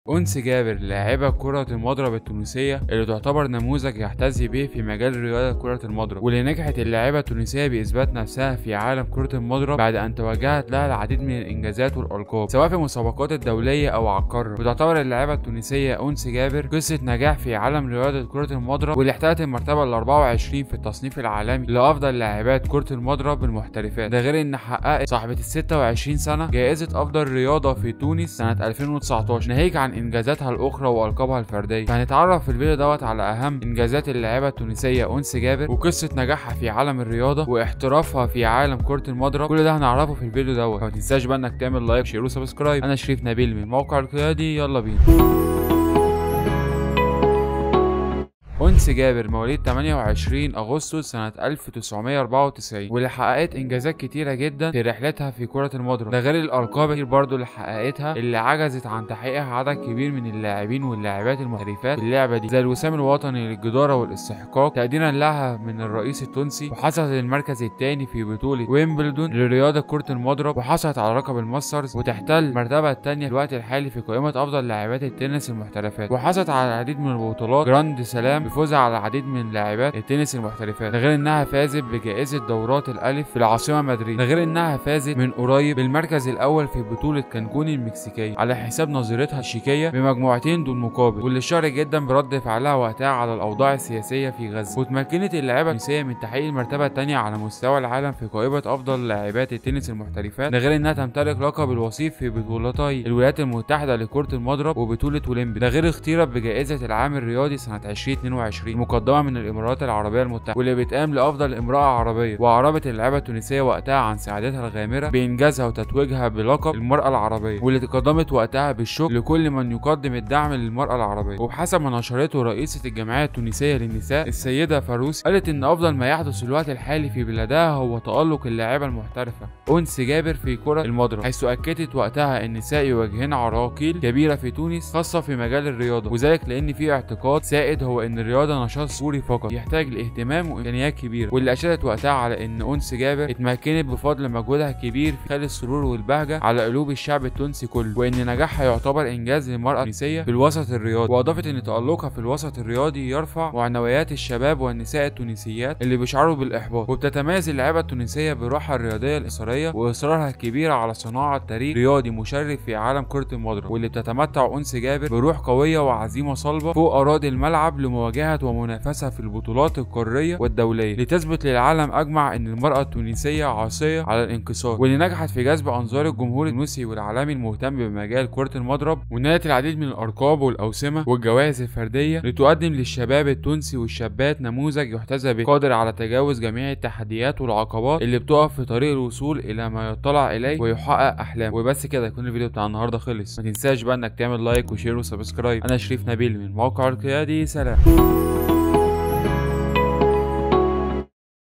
أنس جابر لاعبة كرة المضرب التونسية اللي تعتبر نموذج يحتذي به في مجال رياضة كرة المضرب واللي نجحت اللاعبة التونسية بإثبات نفسها في عالم كرة المضرب بعد أن توجهت لها العديد من الإنجازات والألقاب سواء في المسابقات الدولية أو على القارة وتعتبر اللاعبة التونسية أنس جابر قصة نجاح في عالم رياضة كرة المضرب واللي احتلت المرتبة ال 24 في التصنيف العالمي لأفضل لاعبات كرة المضرب المحترفات ده غير إن حققت صاحبة ال 26 سنة جائزة أفضل رياضة في تونس سنة 2019 ناهيك عن انجازاتها الاخرى والقابها الفرديه فهنتعرف في الفيديو دوت على اهم انجازات اللاعبه التونسيه انس جابر وقصه نجاحها في عالم الرياضه واحترافها في عالم كره المضرب كل ده هنعرفه في الفيديو دوت فما تنساش بقى انك تعمل لايك شير وسبسكرايب انا شريف نبيل من موقع القيادي يلا بينا أنس جابر مواليد 28 أغسطس سنة 1994 واللي حققت إنجازات كتيرة جدا في رحلتها في كرة المضرب ده غير الألقاب كتير برضه اللي حققتها اللي عجزت عن تحقيقها عدد كبير من اللاعبين واللاعبات المحترفات في اللعبة دي زي الوسام الوطني للجدارة والاستحقاق تقديرا لها من الرئيس التونسي وحصلت المركز الثاني في بطولة ويمبلدون لرياضة كرة المضرب وحصلت على لقب الماسترز وتحتل المرتبة الثانية في الوقت الحالي في قائمة أفضل لاعبات التنس المحترفات وحصلت على العديد من البطولات جراند سلام بفوزها على العديد من لاعبات التنس المحترفات ده غير انها فازت بجائزة دورات الالف في العاصمة مدريد ده غير انها فازت من قريب بالمركز الاول في بطولة كانكون المكسيكية على حساب نظيرتها الشيكية بمجموعتين دون مقابل واللي شهر جدا برد فعلها وقتها على الاوضاع السياسية في غزة وتمكنت اللاعبة التونسية من تحقيق المرتبة الثانية على مستوى العالم في قائمة افضل لاعبات التنس المحترفات ده غير انها تمتلك لقب الوصيف في بطولتي الولايات المتحدة لكرة المضرب وبطولة اولمبي ده غير اختيرت بجائزة العام الرياضي سنة 2022 مقدمة من الامارات العربية المتحدة واللي بتقام لافضل امرأة عربية واعربت اللاعبة التونسية وقتها عن سعادتها الغامرة بانجازها وتتويجها بلقب المرأة العربية واللي تقدمت وقتها بالشكر لكل من يقدم الدعم للمرأة العربية وبحسب ما نشرته رئيسة الجمعية التونسية للنساء السيدة فاروس قالت ان افضل ما يحدث في الوقت الحالي في بلادها هو تألق اللاعبة المحترفة أنس جابر في كرة المضرب حيث أكدت وقتها ان النساء يواجهن عراقيل كبيرة في تونس خاصة في مجال الرياضة وذلك لان في اعتقاد سائد هو ان الرياضة نشاط سوري فقط يحتاج لاهتمام وامكانيات كبيره واللي اشارت وقتها على ان انس جابر اتمكنت بفضل مجهودها الكبير في خلق السرور والبهجه على قلوب الشعب التونسي كله وان نجاحها يعتبر انجاز للمراه التونسيه في الوسط الرياضي واضافت ان تالقها في الوسط الرياضي يرفع معنويات الشباب والنساء التونسيات اللي بيشعروا بالاحباط وبتتميز اللعيبه التونسيه بروحها الرياضيه الاثريه واصرارها الكبير على صناعه تاريخ رياضي مشرف في عالم كره المضرب واللي بتتمتع انس جابر بروح قويه وعزيمه صلبه فوق اراضي الملعب لمواجهه ومنافسه في البطولات القاريه والدوليه لتثبت للعالم اجمع ان المراه التونسيه عاصيه على الانكسار واللي نجحت في جذب انظار الجمهور التونسي والعالمي المهتم بمجال كره المضرب ونالت العديد من الارقام والاوسمه والجوائز الفرديه لتقدم للشباب التونسي والشابات نموذج يحتذى به قادر على تجاوز جميع التحديات والعقبات اللي بتقف في طريق الوصول الى ما يطلع اليه ويحقق احلامه وبس كده يكون الفيديو بتاع النهارده خلص ما تنساش بقى انك تعمل لايك وشير وسبسكرايب انا شريف نبيل من موقع القيادي سلام